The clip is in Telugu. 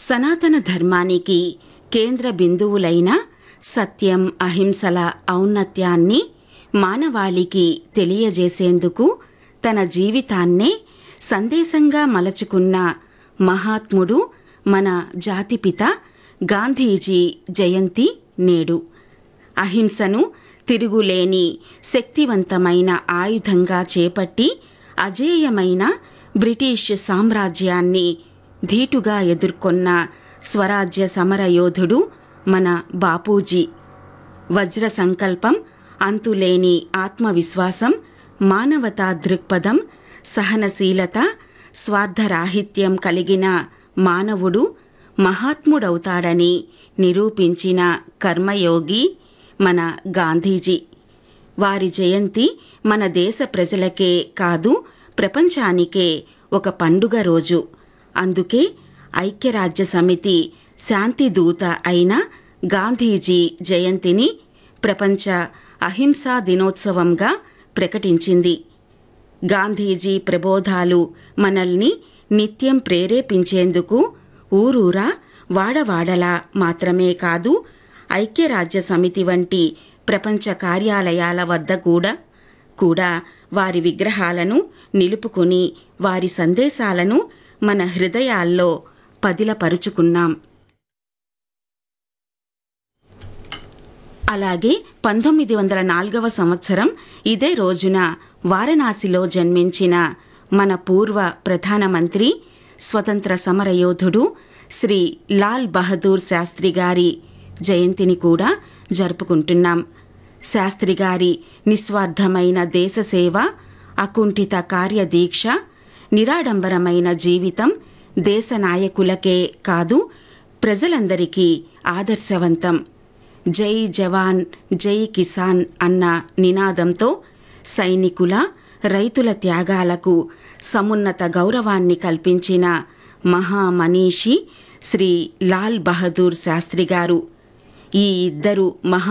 సనాతన ధర్మానికి కేంద్ర బిందువులైన సత్యం అహింసల ఔన్నత్యాన్ని మానవాళికి తెలియజేసేందుకు తన జీవితాన్నే సందేశంగా మలచుకున్న మహాత్ముడు మన జాతిపిత గాంధీజీ జయంతి నేడు అహింసను తిరుగులేని శక్తివంతమైన ఆయుధంగా చేపట్టి అజేయమైన బ్రిటిష్ సామ్రాజ్యాన్ని ధీటుగా ఎదుర్కొన్న స్వరాజ్య సమరయోధుడు మన బాపూజీ వజ్ర సంకల్పం అంతులేని ఆత్మవిశ్వాసం మానవతా దృక్పథం సహనశీలత స్వార్థరాహిత్యం కలిగిన మానవుడు మహాత్ముడవుతాడని నిరూపించిన కర్మయోగి మన గాంధీజీ వారి జయంతి మన దేశ ప్రజలకే కాదు ప్రపంచానికే ఒక పండుగ రోజు అందుకే ఐక్యరాజ్య సమితి శాంతి దూత అయిన గాంధీజీ జయంతిని ప్రపంచ అహింసా దినోత్సవంగా ప్రకటించింది గాంధీజీ ప్రబోధాలు మనల్ని నిత్యం ప్రేరేపించేందుకు ఊరూరా వాడవాడలా మాత్రమే కాదు ఐక్యరాజ్య సమితి వంటి ప్రపంచ కార్యాలయాల వద్ద కూడా కూడా వారి విగ్రహాలను నిలుపుకుని వారి సందేశాలను మన హృదయాల్లో పదిలపరుచుకున్నాం అలాగే పంతొమ్మిది వందల నాలుగవ సంవత్సరం ఇదే రోజున వారణాసిలో జన్మించిన మన పూర్వ ప్రధానమంత్రి స్వతంత్ర సమరయోధుడు శ్రీ లాల్ బహదూర్ శాస్త్రి గారి జయంతిని కూడా జరుపుకుంటున్నాం శాస్త్రి గారి నిస్వార్థమైన దేశసేవ అకుంఠిత కార్యదీక్ష నిరాడంబరమైన జీవితం దేశ నాయకులకే కాదు ప్రజలందరికీ ఆదర్శవంతం జై జవాన్ జై కిసాన్ అన్న నినాదంతో సైనికుల రైతుల త్యాగాలకు సమున్నత గౌరవాన్ని కల్పించిన మహామనీషి శ్రీ లాల్ బహదూర్ శాస్త్రి గారు ఈ ఇద్దరు మహా